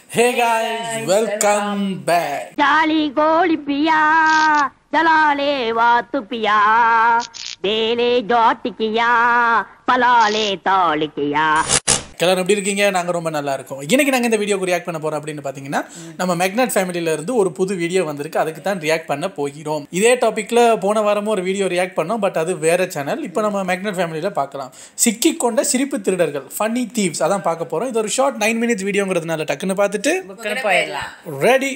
ஹே guys welcome back ಜಾಲಿ ಗೋಳಿ ಪಿಯಾ ಜಲಾಲೆ ವಾತು ಪಿಯಾ ಬೇಲೆ ಜಾಟಿಕಿಯಾ ಪಲಾಲೆ ತಾಳಿಕಿಯಾ எல்லாரும் எப்படி இருக்கீங்க நாங்கள் ரொம்ப நல்லா இருக்கோம் இன்னைக்கு நாங்கள் இந்த வீடியோக்கு ரியாக்ட் பண்ண போகிறோம் அப்படின்னு பார்த்தீங்கன்னா நம்ம மேக்னட் ஃபேமிலியில இருந்து ஒரு புது வீடியோ வந்திருக்கு அதுக்கு தான் ரியாக்ட் பண்ண போகிறோம் இதே டாப்பிக்கில் போன வாரமும் ஒரு வீடியோ ரியாக்ட் பண்ணோம் பட் அது வேற சேனல் இப்போ நம்ம மேக்னட் ஃபேமிலியில் பார்க்கலாம் சிக்கிக் கொண்ட சிரிப்பு திருடர்கள் ஃபன்னி தீவ்ஸ் அதான் பார்க்க போகிறோம் இது ஒரு ஷார்ட் நைன் மினிட்ஸ் வீடியோங்கிறதுனால டக்குன்னு பார்த்துட்டு போயிடலாம் ரெடி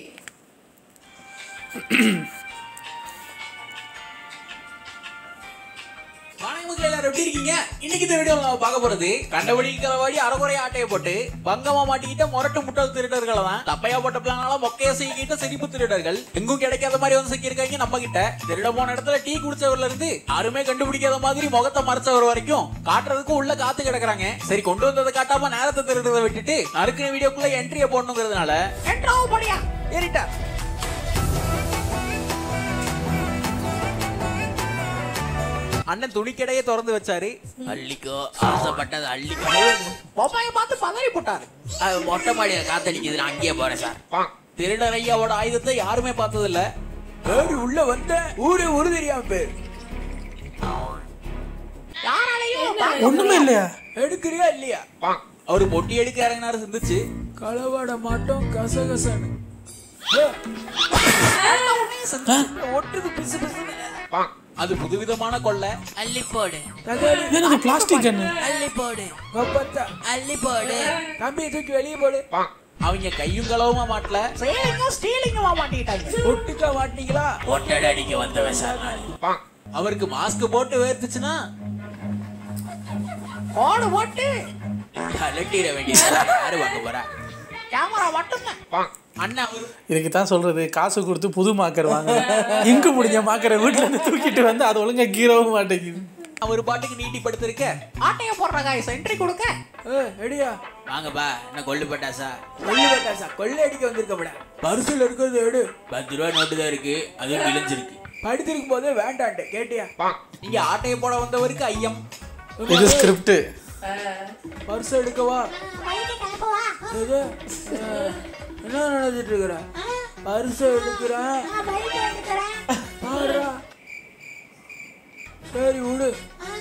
வணக்கம் மக்களே, எல்லாரும் எப்படி இருக்கீங்க இன்னைக்கு இந்த வீடியோல நம்ம பார்க்க போறது கண்டபடி கலவாடி அறகுறை ஆட்டையை போட்டு பங்கமா மாட்டிக்கிட்ட முரட்டு முட்டல் திருடர்களை தான் தப்பையா போட்ட பிளானால மொக்கைய செய்கிட்ட சிரிப்பு திருடர்கள் எங்கும் கிடைக்காத மாதிரி வந்து சிக்கியிருக்காங்க நம்ம கிட்ட திருட போன இடத்துல டீ குடிச்சவர்ல இருந்து யாருமே கண்டுபிடிக்காத மாதிரி முகத்தை மறைச்சவர் வரைக்கும் காட்டுறதுக்கு உள்ள காத்து கிடக்குறாங்க சரி கொண்டு வந்ததை காட்டாம நேரத்தை திருடுறதை விட்டுட்டு நறுக்கின வீடியோக்குள்ள என்ட்ரியை போடணுங்கிறதுனால என்ட்ராவோ போடியா ஏறிட்டா அண்ணன் துணிக்கடையே திறந்து வச்சாரு அள்ளிக்கோ ஆசைப்பட்டது அள்ளிக்கோ பொம்மையை பார்த்து பதறி போட்டாரு அது மொட்டை மாடியில காத்தடிக்குது நான் அங்கேயே போறேன் சார் திருடர் ஐயாவோட ஆயுதத்தை யாருமே பார்த்தது இல்ல ஏறி உள்ள வந்த ஊரே ஒரு தெரியாம பேர் யாராலையும் ஒன்றுமே இல்லையா எடுக்கிறியா இல்லையா அவரு பொட்டி எடுக்க இறங்கினாரு சிந்திச்சு களவாட மாட்டோம் கசகசன்னு ஏ, என்ன உன்னையும் சிந்திச்சு, ஒட்டுது பிசு பிசுன்னு. அது புதுவிதமான கொள்ளை அள்ளி போடு என்னது பிளாஸ்டிக் கண்ணு அள்ளி போடு கொப்பத்தா. அள்ளி போடு தம்பியை தூக்கி வெளியே போடு அவங்க கையும் களவுமா மாட்டல செயலிங்கும் ஸ்டீலிங்குமா மாட்டிக்கிட்டாங்க ஒட்டுக்கா மாட்டீங்களா ஒட்டடை அடிக்க வந்தவன் சார் நான். அவருக்கு மாஸ்க் போட்டு வேர்த்துச்சுன்னா கோடு போட்டு கலட்டிட வேண்டியது யாரு வாங்க போறா கேமரா மட்டும்தான் அண்ணா அவரு இதுக்கு தான் சொல்றது காசு கொடுத்து புது மாக்கர் வாங்க இங்கு முடிஞ்ச மாக்கரை வீட்டுல இருந்து தூக்கிட்டு வந்து அது ஒழுங்கா கீரவும் மாட்டேங்குது அவர் பாட்டுக்கு நீட்டி படுத்திருக்க ஆட்டைய போடுற காய் சென்ட்ரி கொடுக்க எடியா வாங்கப்பா என்ன கொள்ளு பட்டாசா கொள்ளு வெட்டாசா கொள்ளை அடிக்க வந்திருக்க விட பரிசுல இருக்கிறது எடு பத்து ரூபா நோட்டு தான் இருக்கு அதுவும் கிழிஞ்சிருக்கு படுத்திருக்கும் போதே வேண்டான்ட்டு கேட்டியா நீங்க ஆட்டைய போட வந்தவருக்கு ஐயம் இது ஸ்கிரிப்ட் பர்ஸ் எடுக்கவா எது? அஹ், என்ன நினைச்சிட்டு இருக்கிற பர்ஸ் எடுக்கிறேன் பாருடா. சரி விடு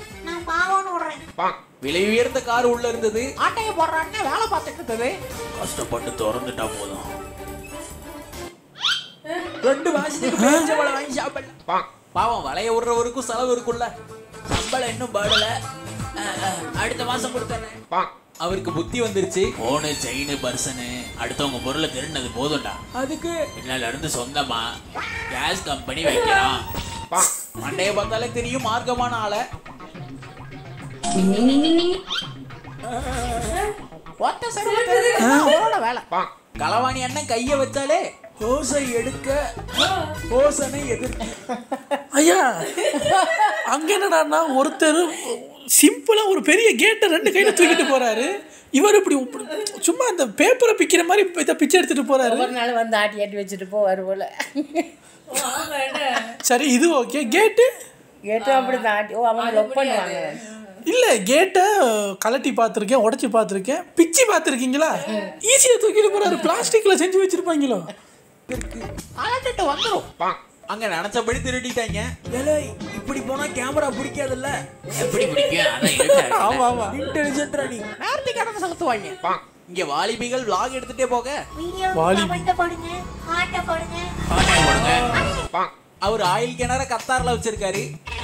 விலை உயர்ந்த கார் உள்ள இருந்தது ஆட்டைய போடுறான்னு வேலை பார்த்துட்டு இருந்தது கஷ்டப்பட்டு திறந்துட்டா போதும் ரெண்டு மாசத்துக்கு பேரிச்சம்பழம் வாங்கி சாப்பிடலாம் பாவம் வளைய விடுறவருக்கும் செலவு இருக்குல்ல சம்பளம் இன்னும் படல அஹ், அஹ், அடுத்த மாசம் கொடுத்தேன் அவருக்கு புத்தி வந்துருச்சு போனு செயின் பர்சனு அடுத்தவங்க பொருளை திருடினது போதும்டா அதுக்கு பின்னால இருந்து சொந்தமா கேஸ் கம்பெனி வைக்கிறான் மண்டைய பார்த்தாலே தெரியும் மார்க்கமான ஆளை ஒத்த சர்வத்தை அவரோட வேலை களவாணி அண்ணன் கைய வச்சாலே ஹோசை எடுக்க ஹோசனை எதிர்க்க ஐயா அங்க என்னடான்னா ஒருத்தர் சிம்பிளா ஒரு பெரிய கேட்டை ரெண்டு கையில தூக்கிட்டு போறாரு இவர் இப்படி இப்படி சும்மா அந்த பேப்பரை பிக்கிற மாதிரி இதை பிச்சை எடுத்துட்டு போறாரு ஒரு நாள் வந்து ஆட்டி ஆட்டி வச்சுட்டு போவார் போல சரி இது ஓகே கேட்டு கேட்டும் அப்படி தான் ஆட்டி ஓ அவங்க லொக் பண்ணுவாங்க இல்ல கேட்டை கலட்டி பார்த்துருக்கேன் உடைச்சு பார்த்துருக்கேன் பிச்சு பார்த்துருக்கீங்களா ஈஸியா தூக்கிட்டு போறாரு பிளாஸ்டிக்ல செஞ்சு வச்சிருப்பாங்களோ அலட்டிட்டு வந்துரும் அங்க நினைச்சபடி திருடிட்டாங்க ஏலே இப்படி போனா கேமரா பிடிக்காதுல்ல எப்படி பிடிக்கும் அதான் இருக்காரு ஆமா ஆமா இன்டெலிஜென்ட் ராணி நேரத்துக்கு கடனை செலுத்துவாங்க இங்க வாலிபிகள் vlog எடுத்துட்டே போக வாலிபி போடுங்க ஆட்ட போடுங்க பாட்டை போடுங்க அவர் ஆயில் கிணற கத்தார்ல வச்சிருக்காரு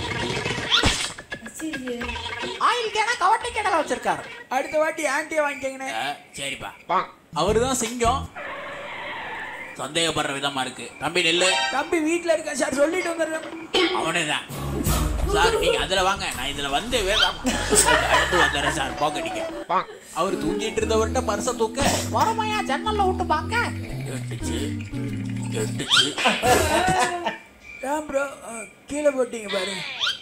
ஆயில் கிணற கவட்டை கிணற வச்சிருக்காரு அடுத்த வாட்டி ஆன்டிய வாங்கிக்கங்கண்ணே அஹ், சரிப்பா அவருதான் சிங்கம் சந்தேகப்படுற விதமா இருக்கு தம்பி நெல்லு தம்பி வீட்ல இருக்கா சார் சொல்லிட்டு வந்துடுறேன் அவனே தான் சார் நீங்க அதுல வாங்க நான் இதுல வந்து வேண்டாம் அடுத்து வந்துடுறேன் சார் பாக்கடிக்க அவர் தூங்கிட்டு இருந்தவர்கிட்ட பர்ச தூக்க வரமையா ஜன்னல்ல விட்டு பாக்க எட்டுச்சு எட்டுச்சு ஏன் ப்ரோ கீழே போட்டீங்க பாரு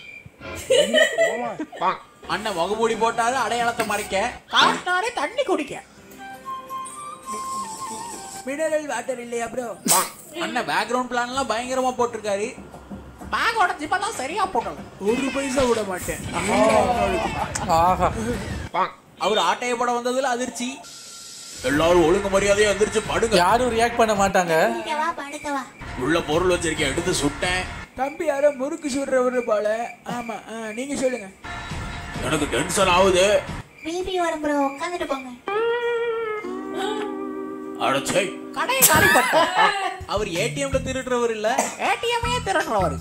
அண்ணன் முகமூடி போட்டாரு அடையாளத்தை மறைக்க காட்டினாரே தண்ணி குடிக்க மினரல் வாட்டர் இல்லையா ப்ரோ அண்ணன் பேக்ரவுண்ட் பிளான் எல்லாம் பயங்கரமா போட்டிருக்காரு பேக்கோட ஜிப்பெல்லாம் சரியா போட்டல ஒரு பைசா விட மாட்டேன் ஆஹா அவர் ஆட்டைய போட வந்ததுல அதிர்ச்சி எல்லாரும் ஒழுங்கு மரியாதையா எந்திரிச்சு படுங்க யாரும் ரியாக்ட் பண்ண மாட்டாங்க படுக்கவா படுக்கவா உள்ள பொருள் வச்சிருக்கேன் எடுத்து சுட்டேன் தம்பி யாரோ முறுக்கு சுடுறவரு போல ஆமா ஆ, நீங்க சொல்லுங்க எனக்கு டென்ஷன் ஆகுது பிபி வரும் ப்ரோ உட்காந்துட்டு போங்க அடச்சை கடையை காலிப்பட்டோம் அவர் ஏடிஎம்ல திருடுறவர் இல்ல ஏடிஎம்மே திருடுறவர்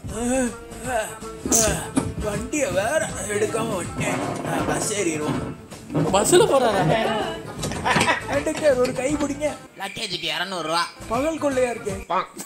வண்டிய வேற எடுக்காம விட்டேன் பஸ் ஏறிடுவோம் பஸ்ல போறாரா கண்டக்டர் ஒரு கை பிடிங்க லக்கேஜுக்கு இரநூறுவா பகல் கொள்ளையா இருக்கேன்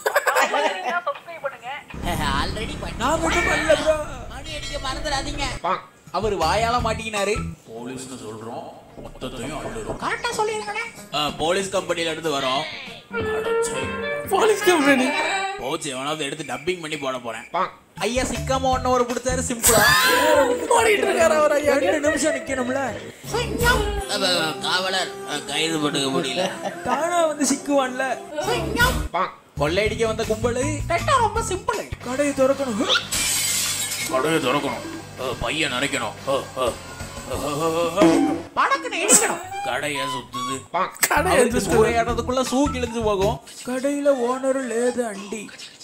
ஆல்ரெடி நான் மட்டும் பண்ணல ப்ரோ மணி அடிக்க மறந்துடாதீங்க அவர் வாயால மாட்டிக்கினாரு போலீஸ்னு சொல்றோம் மொத்தத்தையும் அள்ளுறோம் கரெக்டா சொல்லிருங்களேன் போலீஸ் கம்பெனில இருந்து வரோம் அடச்சை. போலீஸ் கம்பெனி போச்சு எவனாவது எடுத்து டப்பிங் பண்ணி போட போறேன் ஐயா சிக்காம ஒன்னு ஒரு கொடுத்தாரு சிம்பிளா ஓடிட்டு இருக்காரு அவர் ஐயா ரெண்டு நிமிஷம் நிக்கணும்ல அப்ப, காவலர் அஹ், கைது பண்ணுக்க முடியல தானா வந்து சிக்குவான்ல கொள்ளையடிக்க வந்த கும்பல் ரொம்ப சிம்பிள் கடையை திறக்கணும் கடையை திறக்கணும் அஹ், பையன் நரைக்கணும் அஹ், அஹ். படக்குன்னு இடிக்கணும் கடையை சுத்துது கடை அவருக்கு சூறையாடுறதுக்குள்ள சூ கிழிஞ்சு போகும் கடையில ஓனர் லேது அண்டி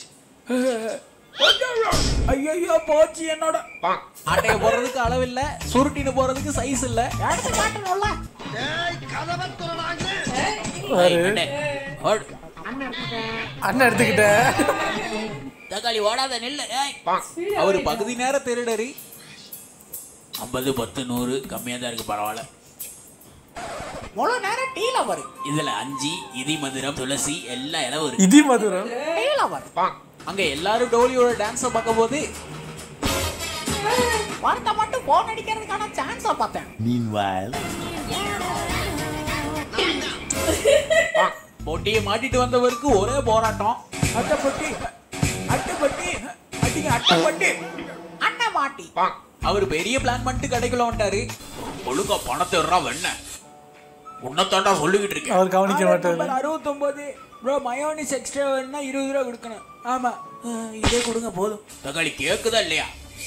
ஐயோ போச்சு என்னோட ஆட்டைய போடுறதுக்கு அளவு இல்ல சுருட்டின்னு போறதுக்கு சைஸ் இல்ல எடுத்து காட்டணும்ல ஏய், கண்டே. ஓடு. அண்ணன் எடுத்துக்கிட்டேன் தக்காளி ஓடாத நெல்லு ஏய். அவரு பகுதி நேர திருடரு ஐம்பது பத்து நூறு கம்மியா தான் இருக்கு பரவாயில்ல முழு நேரம் டீல வரும் இதுல அஞ்சு இதி மதுரம் துளசி எல்லா இலவும் இருக்கு இதி மதுரம் டீல வரும் அங்க எல்லாரும் டோலியோட டான்ஸ பார்க்க போது வார்த்தை மட்டும் போன் அடிக்கிறதுக்கான சான்ஸ பார்த்தேன் பொட்டியை மாட்டிட்டு வந்தவருக்கு ஒரே போராட்டம் அட்டைப்பட்டி அட்டைப்பட்டி அடிங்க அட்டைப்பட்டி அட்டை மாட்டி அவர் பெரிய பிளான் பண்ணிட்டு கடைக்குள்ள வந்துட்டாரு ஒழுங்கா பணத்தை விடுறா வெண்ண உன்னத்தாண்டா சொல்லிக்கிட்டு இருக்கேன் அவர் கவனிக்க மாட்டாரு அறுபத்தொன்பது ப்ரோ மயோனிஸ் எக்ஸ்ட்ரா வேணும்னா இருபது ரூபா கொடுக்கணும் ஆமா அஹ், இதே கொடுங்க போதும் தக்காளி கேக்குதா இல்லையா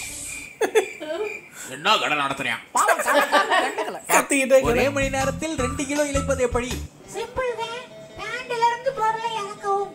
என்ன கடை நடத்துறியான் கத்திக்கிட்டே ஒரே மணி நேரத்தில் ரெண்டு கிலோ இழைப்பது எப்படி சிம்பிள் தான் பேண்ட்ல இருந்து பொருளை இறக்கவும்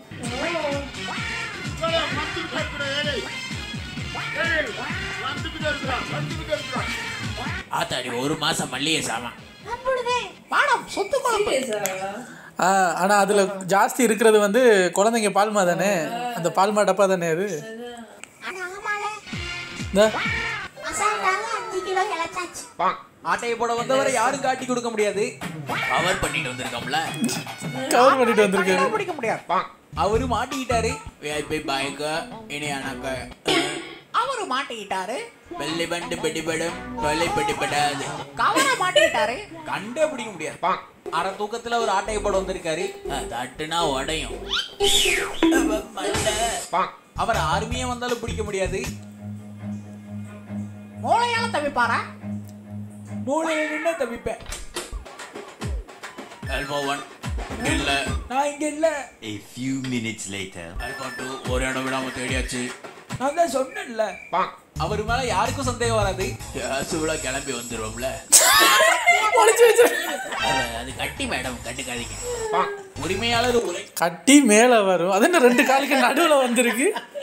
ஆத்தாடி ஒரு மாசம் மல்லிகை சாமான் அப்படிதான் பாடம் சொத்து குழம்பு ஆ, ஆனா அதுல ஜாஸ்தி இருக்கிறது வந்து குழந்தைங்க பால்மா தானே அந்த பால்மா டப்பா தானே அது ஆனா ஆமால இந்த மசாலால அஞ்சு கிலோ இழைச்சாச்சு ஆட்டையை போட வந்தவரை யாரும் காட்டி கொடுக்க முடியாது கவர் பண்ணிட்டு வந்திருக்கோம்ல கவர் பண்ணிட்டு வந்திருக்காரு பிடிக்க முடியாது அவரு மாட்டிக்கிட்டாரு விஐபி பாய்க்க இனியானாக்க அவரு மாட்டிக்கிட்டாரு வெள்ளி பண்டு பெட்டிப்படும் தொல்லை பெட்டிப்படாது கவரை மாட்டிக்கிட்டாரு கண்டே பிடிக்க முடியாது அரை தூக்கத்துல ஒரு ஆட்டையை போட வந்திருக்காரு தட்டுனா உடையும் அவர் ஆர்மியே வந்தாலும் பிடிக்க முடியாது மூளையால தவிப்பாரா மூளையில நின்று தவிப்பேன் அல்பா ஒன் இல்ல நான் இங்க இல்ல A few minutes later. அல்பா டூ ஒரு இடம் விடாம தேடியாச்சு நான் தான் சொன்னேன்ல அவர் மேல யாருக்கும் சந்தேகம் வராது சுவிழா கிளம்பி வந்துருவோம்ல அது- அது கட்டி மேடம் கண்டுக்காதீங்க உரிமையாளர் உரை கட்டி மேல வரும் அது என்ன ரெண்டு காலுக்கு நடுவுல வந்திருக்கு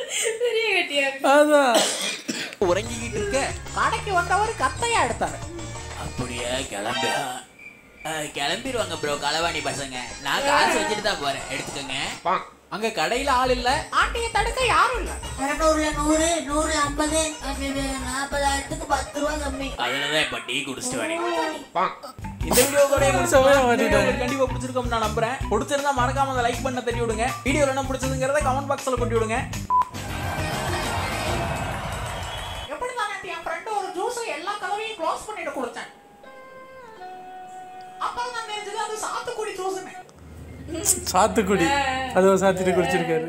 அதான் உறங்கிக்கிட்டு இருக்க கடைக்கு வந்தவர் கத்தையா எடுத்தாரு அப்படியே கிளம்பி அஹ், கிளம்பிடுவாங்க ப்ரோ களவாணி பசங்க நான் காசு வச்சுட்டு தான் போறேன் எடுத்துக்கோங்க அங்க கடையில ஆள் இல்ல ஆட்டையை தடுக்க யாரும் இல்ல இரநூறுல நூறு நூறுல ஐம்பது நாற்பதாயிரத்துக்கு பத்து ரூபா கம்மி அதுலதான் இப்ப டீ குடிச்சிட்டு வரேன் இந்த வீடியோவோட செமையா மாட்டிட்டாரு. கண்டிப்பா பிடிச்சிருக்கும் நான் நம்புறேன் பிடிச்சிருந்தா மறக்காம அதை லைக் பண்ண தட்டி விடுங்க வீடியோல என்ன பிடிச்சதுங்கிறத கமெண்ட் பாக்ஸ்ல கொண்டு விடுங்க எப்படி தான் என் ஃப்ரெண்ட் ஒரு ஜூஸ் எல்லா கதவையும் க்ளோஸ் பண்ணிட்டு கொடுத்தேன் அப்புறம் நான் தெரிஞ்சது அது சாத்துக்குடி ஜூஸ்னு சாத்துக்குடி அது ஒரு சாத்திட்டு குடிச்சிருக்காரு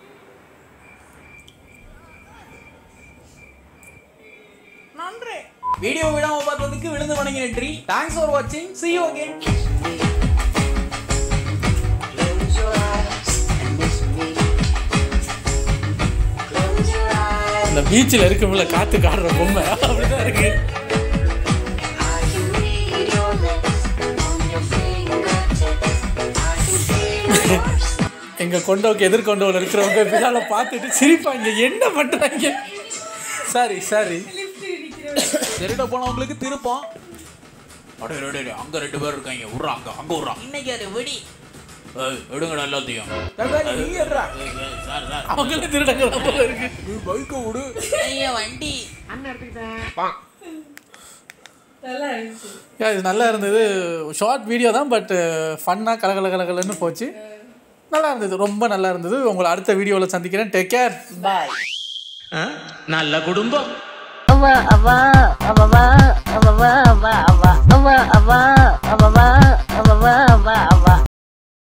நன்றி வீடியோ விடாம பார்த்ததுக்கு விழுந்து வணங்கி நன்றி தேங்க்ஸ் ஃபார் வாட்சிங் see you again இந்த பீச்சில் இருக்கும்ல காத்து காடுற பொம்மை அப்படிதான் இருக்கு I can read your lips on your fingertips. எங்க கொண்டோக்கு எதிர்கொண்டோவில் இருக்கிறவங்க பின்னால பார்த்துட்டு சிரிப்பாங்க என்ன பண்றாங்க சாரி சாரி திருட போனவங்களுக்கு திருப்பம் அடே அடே, அடே, அங்க ரெண்டு பேர் இருக்காங்க விட்றா அங்க அங்க விட்றா இன்னைக்கு அது வெடி ஏய், எடுங்கடா எல்லாத்தையும் ஏய், ஏய், சார் சார் அவங்களே திருடங்களா போல இருக்கு நீ பைக்கை விடு ஐயா வண்டி Yeah, இது நல்லா இருந்தது ஷார்ட் வீடியோ தான் பட் ஃபன்னாக கலகல கலகலன்னு போச்சு நல்லா இருந்தது ரொம்ப நல்லா இருந்தது உங்களை அடுத்த வீடியோவில் சந்திக்கிறேன் டேக் கேர் பாய் நல்ல குடும்பம் அவா அவா அவவா அவவா அவா அவா அவா அவா அவவா அவவா அவா அவா